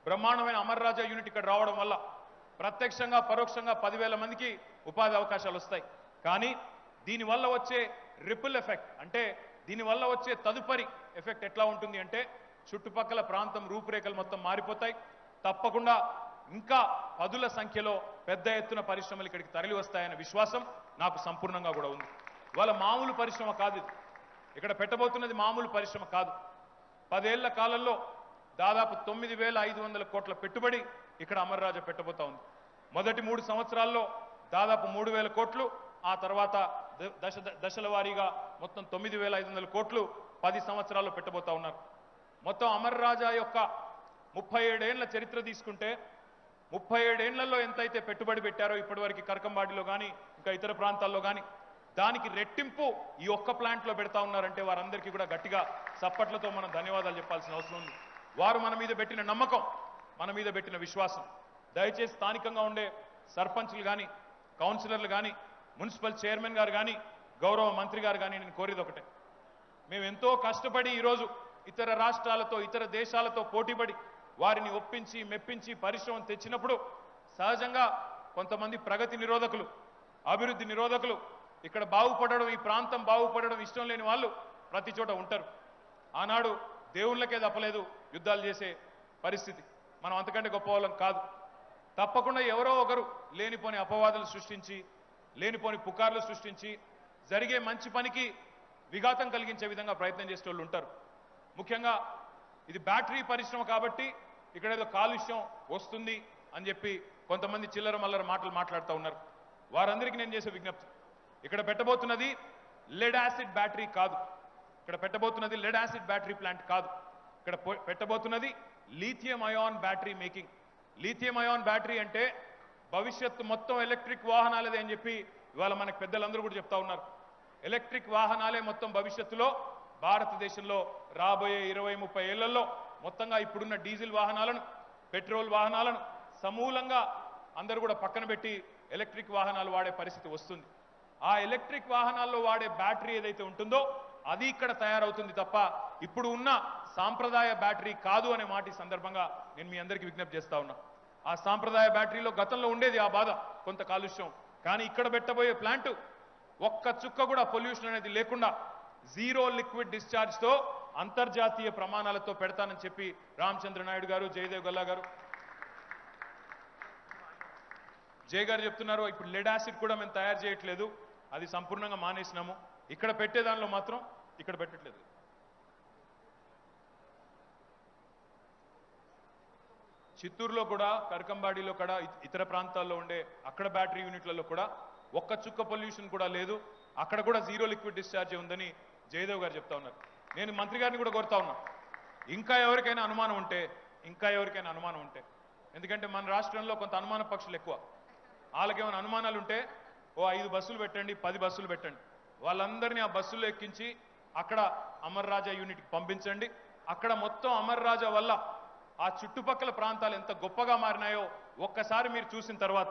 బ్రహ్మాండమైన అమర్ రాజా యూనిట్ ఇక్కడ రావడం వల్ల ప్రత్యక్షంగా పరోక్షంగా పదివేల మందికి ఉపాధి అవకాశాలు వస్తాయి కానీ దీనివల్ల వచ్చే రిపుల్ ఎఫెక్ట్ అంటే దీనివల్ల వచ్చే తదుపరి ఎఫెక్ట్ ఎట్లా ఉంటుంది అంటే చుట్టుపక్కల ప్రాంతం రూపురేఖలు మొత్తం మారిపోతాయి తప్పకుండా ఇంకా పదుల సంఖ్యలో పెద్ద ఎత్తున పరిశ్రమలు ఇక్కడికి తరలి వస్తాయనే విశ్వాసం నాకు సంపూర్ణంగా కూడా ఉంది వాళ్ళ మామూలు పరిశ్రమ కాదు ఇది ఇక్కడ పెట్టబోతున్నది మామూలు పరిశ్రమ కాదు పదేళ్ల కాలంలో దాదాపు తొమ్మిది వేల ఐదు వందల కోట్ల పెట్టుబడి ఇక్కడ అమర్రాజా పెట్టబోతా ఉంది మొదటి మూడు సంవత్సరాల్లో దాదాపు మూడు వేల కోట్లు ఆ తర్వాత ద- దశ దశల వారీగా మొత్తం తొమ్మిది వేల ఐదు వందల కోట్లు పది సంవత్సరాల్లో పెట్టబోతా ఉన్నారు మొత్తం అమర్ రాజా యొక్క ముప్పై ఏడేళ్ల చరిత్ర తీసుకుంటే ముప్పై ఏడేళ్లలో ఎంతైతే పెట్టుబడి పెట్టారో ఇప్పటివరకు కరకంబాడిలో కానీ ఇంకా ఇతర ప్రాంతాల్లో కానీ దానికి రెట్టింపు ఈ ఒక్క ప్లాంట్లో పెడతా ఉన్నారంటే వారందరికీ కూడా గట్టిగా చప్పట్లతో మనం ధన్యవాదాలు చెప్పాల్సిన అవసరం ఉంది వారు మన మీద పెట్టిన నమ్మకం మన మీద పెట్టిన విశ్వాసం దయచేసి స్థానికంగా ఉండే సర్పంచ్లు కానీ కౌన్సిలర్లు కానీ మున్సిపల్ చైర్మన్ గారు కానీ గౌరవ మంత్రి గారు కానీ నేను కోరేది ఒకటే మేము ఎంతో కష్టపడి ఈరోజు ఇతర రాష్ట్రాలతో ఇతర దేశాలతో పోటీపడి వారిని ఒప్పించి మెప్పించి పరిశ్రమను తెచ్చినప్పుడు సహజంగా కొంతమంది ప్రగతి నిరోధకులు అభివృద్ధి నిరోధకులు ఇక్కడ బాగుపడడం ఈ ప్రాంతం బాగుపడడం ఇష్టం లేని వాళ్ళు ప్రతి చోట ఉంటారు ఆనాడు దేవుళ్ళకే తప్పలేదు యుద్ధాలు చేసే పరిస్థితి మనం అంతకంటే గొప్ప వాళ్ళం కాదు తప్పకుండా ఎవరో ఒకరు లేనిపోని అపవాదులు సృష్టించి లేనిపోని పుకార్లు సృష్టించి జరిగే మంచి పనికి విఘాతం కలిగించే విధంగా ప్రయత్నం చేసే వాళ్ళు ఉంటారు ముఖ్యంగా ఇది బ్యాటరీ పరిశ్రమ కాబట్టి ఇక్కడ ఏదో కాలుష్యం వస్తుంది అని చెప్పి కొంతమంది చిల్లర మల్లర మాటలు మాట్లాడుతూ ఉన్నారు వారందరికీ నేను చేసే విజ్ఞప్తి ఇక్కడ పెట్టబోతున్నది లెడ్ యాసిడ్ బ్యాటరీ కాదు ఇక్కడ పెట్టబోతున్నది లెడ్ యాసిడ్ బ్యాటరీ ప్లాంట్ కాదు ఇక్కడ పొ- పెట్టబోతున్నది lithium ion battery making lithium ion battery అంటే భవిష్యత్తు మొత్తం ఎలక్ట్రిక్ వాహనాలదే అని చెప్పి ఇవాళ మనకు పెద్దలందరూ కూడా చెప్తా ఉన్నారు ఎలక్ట్రిక్ వాహనాలే మొత్తం భవిష్యత్తులో భారతదేశంలో రాబోయే ఇరవై ముప్పై ఏళ్లలో మొత్తంగా ఇప్పుడున్న డీజిల్ వాహనాలను పెట్రోల్ వాహనాలను సమూలంగా అందరూ కూడా పక్కన పెట్టి ఎలక్ట్రిక్ వాహనాలు వాడే పరిస్థితి వస్తుంది ఆ ఎలక్ట్రిక్ వాహనాల్లో వాడే బ్యాటరీ ఏదైతే ఉంటుందో అది ఇక్కడ తయారవుతుంది తప్ప ఇప్పుడు ఉన్న సాంప్రదాయ బ్యాటరీ కాదు అనే మాట ఈ సందర్భంగా నేను మీ అందరికీ విజ్ఞప్తి చేస్తా ఉన్నా ఆ సాంప్రదాయ బ్యాటరీలో గతంలో ఉండేది ఆ బాధ కొంత కాలుష్యం కానీ ఇక్కడ పెట్టబోయే ప్లాంట్ ఒక్క చుక్క కూడా పొల్యూషన్ అనేది లేకుండా జీరో లిక్విడ్ డిశ్చార్జ్ తో అంతర్జాతీయ ప్రమాణాలతో పెడతానని చెప్పి రామచంద్ర నాయుడు గారు జయదేవ్ గల్లా గారు జయ గారు చెప్తున్నారు ఇప్పుడు లెడ్ యాసిడ్ కూడా మేము తయారు చేయట్లేదు అది సంపూర్ణంగా మానేసినాము ఇక్కడ పెట్టే దానిలో మాత్రం ఇక్కడ పెట్టట్లేదు చిత్తూరులో కూడా కరకంబాడిలో కూడా ఇ- ఇతర ప్రాంతాల్లో ఉండే అక్కడ బ్యాటరీ యూనిట్లలో కూడా ఒక్క చుక్క పొల్యూషన్ కూడా లేదు అక్కడ కూడా జీరో లిక్విడ్ డిశ్చార్జ్ ఉందని జయదేవ్ గారు చెప్తా ఉన్నారు నేను మంత్రి గారిని కూడా కోరుతా ఉన్నా ఇంకా ఎవరికైనా అనుమానం ఉంటే ఇంకా ఎవరికైనా అనుమానం ఉంటే ఎందుకంటే మన రాష్ట్రంలో కొంత అనుమాన పక్షులు ఎక్కువ వాళ్ళకేమైనా అనుమానాలు ఉంటే ఓ ఐదు బస్సులు పెట్టండి పది బస్సులు పెట్టండి వాళ్ళందరినీ ఆ బస్సుల్లో ఎక్కించి అక్కడ అమర్ రాజా యూనిట్కి పంపించండి అక్కడ మొత్తం అమర్ రాజా వల్ల ఆ చుట్టుపక్కల ప్రాంతాలు ఎంత గొప్పగా మారినాయో ఒక్కసారి మీరు చూసిన తర్వాత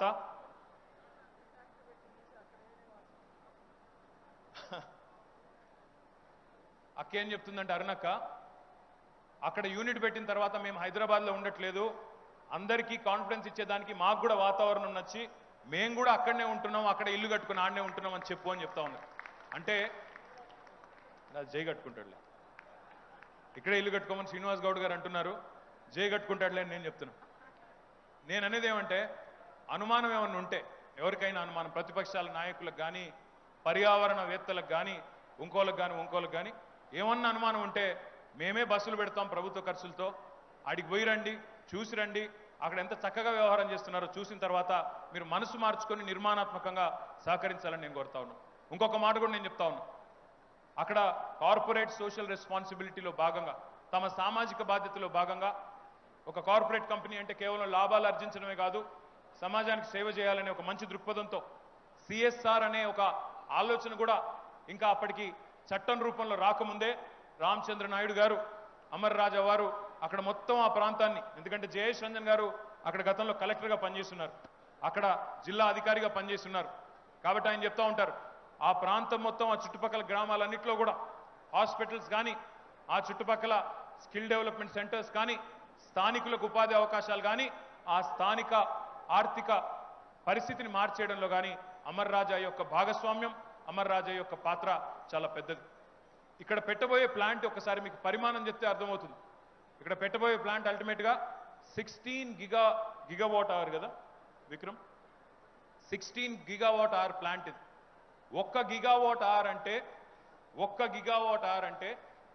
అక్క ఏం చెప్తుందంటే అరుణక్క అక్కడ యూనిట్ పెట్టిన తర్వాత మేము హైదరాబాద్లో ఉండట్లేదు అందరికీ కాన్ఫిడెన్స్ ఇచ్చేదానికి మాకు కూడా వాతావరణం నచ్చి మేము కూడా అక్కడనే ఉంటున్నాం అక్కడ ఇల్లు కట్టుకుని ఆడనే ఉంటున్నాం అని చెప్పు అని చెప్తా ఉన్నారు అంటే అది జై కట్టుకుంటాడులే ఇక్కడే ఇల్లు కట్టుకోమని శ్రీనివాస్ గౌడ్ గారు అంటున్నారు జై కట్టుకుంటాడులే అని నేను చెప్తున్నా నేను అనేది ఏమంటే అనుమానం ఏమన్నా ఉంటే ఎవరికైనా అనుమానం ప్రతిపక్షాల నాయకులకు కానీ పర్యావరణవేత్తలకు కానీ ఇంకోలకు కానీ ఇంకోలకు కానీ ఏమన్నా అనుమానం ఉంటే మేమే బస్సులు పెడతాం ప్రభుత్వ ఖర్చులతో ఆడికి పోయి రండి చూసి రండి అక్కడ ఎంత చక్కగా వ్యవహారం చేస్తున్నారో చూసిన తర్వాత మీరు మనసు మార్చుకొని నిర్మాణాత్మకంగా సహకరించాలని నేను కోరుతా ఉన్నా ఇంకొక మాట కూడా నేను చెప్తా ఉన్నా అక్కడ కార్పొరేట్ సోషల్ రెస్పాన్సిబిలిటీలో భాగంగా తమ సామాజిక బాధ్యతలో భాగంగా ఒక కార్పొరేట్ కంపెనీ అంటే కేవలం లాభాలు ఆర్జించడమే కాదు సమాజానికి సేవ చేయాలనే ఒక మంచి దృక్పథంతో సిఎస్ఆర్ అనే ఒక ఆలోచన కూడా ఇంకా అప్పటికి చట్టం రూపంలో రాకముందే రామచంద్ర నాయుడు గారు అమర్ రాజా వారు అక్కడ మొత్తం ఆ ప్రాంతాన్ని ఎందుకంటే జయేష్ రంజన్ గారు అక్కడ గతంలో కలెక్టర్గా పనిచేస్తున్నారు అక్కడ జిల్లా అధికారిగా పనిచేస్తున్నారు కాబట్టి ఆయన చెప్తా ఉంటారు ఆ ప్రాంతం మొత్తం ఆ చుట్టుపక్కల గ్రామాలన్నింటిలో కూడా హాస్పిటల్స్ కానీ ఆ చుట్టుపక్కల స్కిల్ డెవలప్మెంట్ సెంటర్స్ కానీ స్థానికులకు ఉపాధి అవకాశాలు కానీ ఆ స్థానిక ఆర్థిక పరిస్థితిని మార్చేయడంలో కానీ అమర్ రాజా యొక్క భాగస్వామ్యం అమర్ రాజా యొక్క పాత్ర చాలా పెద్దది ఇక్కడ పెట్టబోయే ప్లాంట్ ఒకసారి మీకు పరిమాణం చెప్తే అర్థమవుతుంది ఇక్కడ పెట్టబోయే ప్లాంట్ అల్టిమేట్గా సిక్స్టీన్ గిగా గిగావాట్ అవర్ కదా Vikram sixteen gigawatt hour plant ఇది ఒక్క గిగావాట్ అవర్ అంటే ఒక్క గిగావాట్ అవర్ అంటే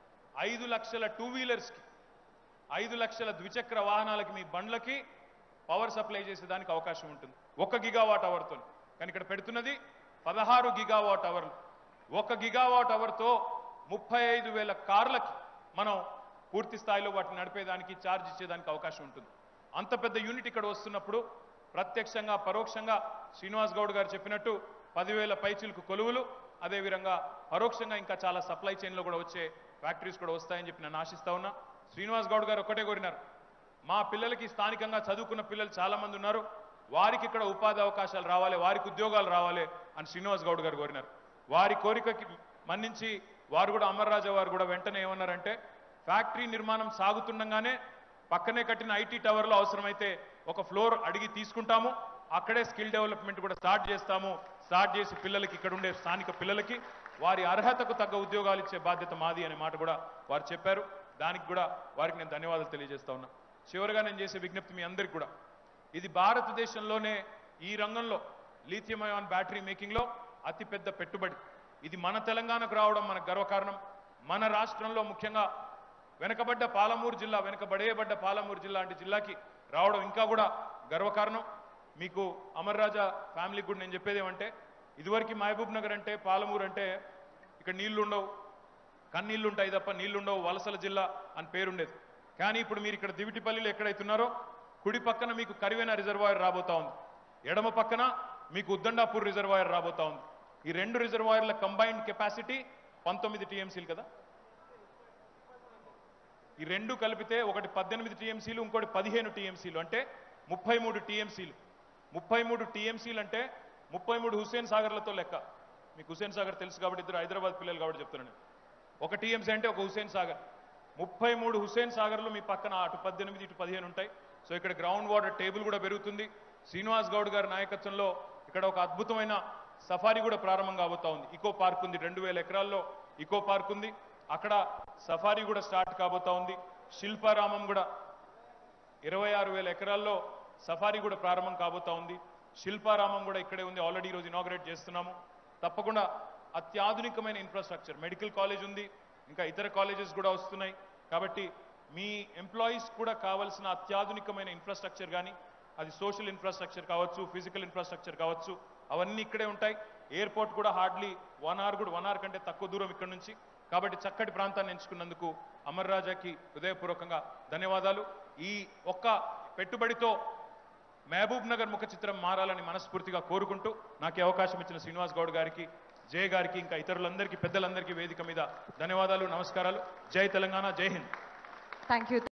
ఐదు లక్షల టూ వీలర్స్కి ఐదు లక్షల ద్విచక్ర వాహనాలకి మీ బండ్లకి పవర్ సప్లై చేసేదానికి అవకాశం ఉంటుంది ఒక గిగావాట్ అవర్తో కానీ ఇక్కడ పెడుతున్నది పదహారు గిగావాట్ అవర్లు ఒక గిగావాట్ అవర్తో ముప్పై ఐదు వేల కార్లకి మనం పూర్తి స్థాయిలో వాటిని నడిపేదానికి ఛార్జ్ ఇచ్చేదానికి అవకాశం ఉంటుంది అంత పెద్ద యూనిట్ ఇక్కడ వస్తున్నప్పుడు ప్రత్యక్షంగా పరోక్షంగా శ్రీనివాస్ గౌడ్ గారు చెప్పినట్టు పదివేల పైచిలకు కొలువులు అదేవిధంగా పరోక్షంగా ఇంకా చాలా సప్లై చైన్లో కూడా వచ్చే ఫ్యాక్టరీస్ కూడా వస్తాయని చెప్పి నేను ఆశిస్తా ఉన్నా శ్రీనివాస్ గౌడ్ గారు ఒకటే కోరినారు మా పిల్లలకి స్థానికంగా చదువుకున్న పిల్లలు చాలా మంది ఉన్నారు వారికి ఇక్కడ ఉపాధి అవకాశాలు రావాలి వారికి ఉద్యోగాలు రావాలి అని శ్రీనివాస్ గౌడ్ గారు కోరినారు వారి కోరికకి మన్నించి వారు కూడా అమర్రాజా వారు కూడా వెంటనే ఏమన్నారంటే ఫ్యాక్టరీ నిర్మాణం సాగుతుండగానే పక్కనే కట్టిన ఐటీ టవర్లో అవసరమైతే ఒక ఫ్లోర్ అడిగి తీసుకుంటాము అక్కడే స్కిల్ డెవలప్మెంట్ కూడా స్టార్ట్ చేస్తాము స్టార్ట్ చేసి పిల్లలకి ఇక్కడ ఉండే స్థానిక పిల్లలకి వారి అర్హతకు తగ్గ ఉద్యోగాలు ఇచ్చే బాధ్యత మాది అనే మాట కూడా వారు చెప్పారు దానికి కూడా వారికి నేను ధన్యవాదాలు తెలియజేస్తా ఉన్నా చివరిగా నేను చేసే విజ్ఞప్తి మీ అందరికి కూడా ఇది భారతదేశంలోనే ఈ రంగంలో లీథియం అయాన్ బ్యాటరీ మేకింగ్లో అతిపెద్ద పెట్టుబడి ఇది మన తెలంగాణకు రావడం మన గర్వకారణం మన రాష్ట్రంలో ముఖ్యంగా వెనకబడ్డ పాలమూరు జిల్లా వెనకబడేయబడ్డ పాలమూరు జిల్లా అంటే జిల్లాకి రావడం ఇంకా కూడా గర్వకారణం మీకు అమర్ రాజా ఫ్యామిలీకి కూడా నేను చెప్పేది ఏమంటే ఇదివరకు మహబూబ్ నగర్ అంటే పాలమూరు అంటే ఇక్కడ నీళ్లు ఉండవు కన్నీళ్లు ఉంటాయి తప్ప నీళ్లుండవు వలసల జిల్లా అని పేరుండేది కానీ ఇప్పుడు మీరు ఇక్కడ దివిటిపల్లిలో ఎక్కడైతున్నారో కుడి పక్కన మీకు కరివేన రిజర్వాయర్ రాబోతా ఉంది ఎడమ పక్కన మీకు ఉద్దండాపూర్ రిజర్వాయర్ రాబోతా ఉంది ఈ రెండు రిజర్వాయర్ల కంబైన్డ్ కెపాసిటీ పంతొమ్మిది టీఎంసీలు కదా ఈ రెండు కలిపితే ఒకటి పద్దెనిమిది టీఎంసీలు ఇంకోటి పదిహేను టీఎంసీలు అంటే ముప్పై మూడు టీఎంసీలు ముప్పై మూడు టీఎంసీలు అంటే ముప్పై మూడు హుస్సేన్ సాగర్లతో లెక్క మీకు హుస్సేన్ సాగర్ తెలుసు కాబట్టి ఇద్దరు హైదరాబాద్ పిల్లలు కాబట్టి చెప్తున్నాను నేను. ఒక టీఎంసీ అంటే ఒక హుస్సేన్ సాగర్ ముప్పై మూడు హుస్సేన్ సాగర్లు మీ పక్కన అటు పద్దెనిమిది ఇటు పదిహేను ఉంటాయి సో ఇక్కడ గ్రౌండ్ వాటర్ టేబుల్ కూడా పెరుగుతుంది శ్రీనివాస్ గౌడ్ గారి నాయకత్వంలో ఇక్కడ ఒక అద్భుతమైన సఫారీ కూడా ప్రారంభం కాబోతా ఉంది ఇకో పార్క్ ఉంది రెండు వేల ఎకరాల్లో ఇకో పార్క్ ఉంది అక్కడ సఫారీ కూడా స్టార్ట్ కాబోతా ఉంది శిల్పారామం కూడా ఇరవై ఆరు వేల ఎకరాల్లో సఫారీ కూడా ప్రారంభం కాబోతా ఉంది శిల్పారామం కూడా ఇక్కడే ఉంది ఆల్రెడీ ఈరోజు ఇనాగ్రేట్ చేస్తున్నాము తప్పకుండా అత్యాధునికమైన ఇన్ఫ్రాస్ట్రక్చర్ మెడికల్ కాలేజ్ ఉంది ఇంకా ఇతర కాలేజెస్ కూడా వస్తున్నాయి కాబట్టి మీ ఎంప్లాయీస్ కూడా కావాల్సిన అత్యాధునికమైన ఇన్ఫ్రాస్ట్రక్చర్ కానీ అది సోషల్ ఇన్ఫ్రాస్ట్రక్చర్ కావచ్చు ఫిజికల్ ఇన్ఫ్రాస్ట్రక్చర్ కావచ్చు అవన్నీ ఇక్కడే ఉంటాయి ఎయిర్పోర్ట్ కూడా హార్డ్లీ వన్ అవర్ కూడా వన్ అవర్ కంటే తక్కువ దూరం ఇక్కడ నుంచి కాబట్టి చక్కటి ప్రాంతాన్ని ఎంచుకున్నందుకు అమర్ రాజాకి హృదయపూర్వకంగా ధన్యవాదాలు ఈ ఒక్క పెట్టుబడితో మహబూబ్ నగర్ ముఖ చిత్రం మారాలని మనస్ఫూర్తిగా కోరుకుంటూ నాకు ఈ అవకాశం ఇచ్చిన శ్రీనివాస్ గౌడ్ గారికి జయ గారికి ఇంకా ఇతరులందరికీ పెద్దలందరికీ వేదిక మీద ధన్యవాదాలు నమస్కారాలు జై తెలంగాణ జై హింద్ థ్యాంక్ యూ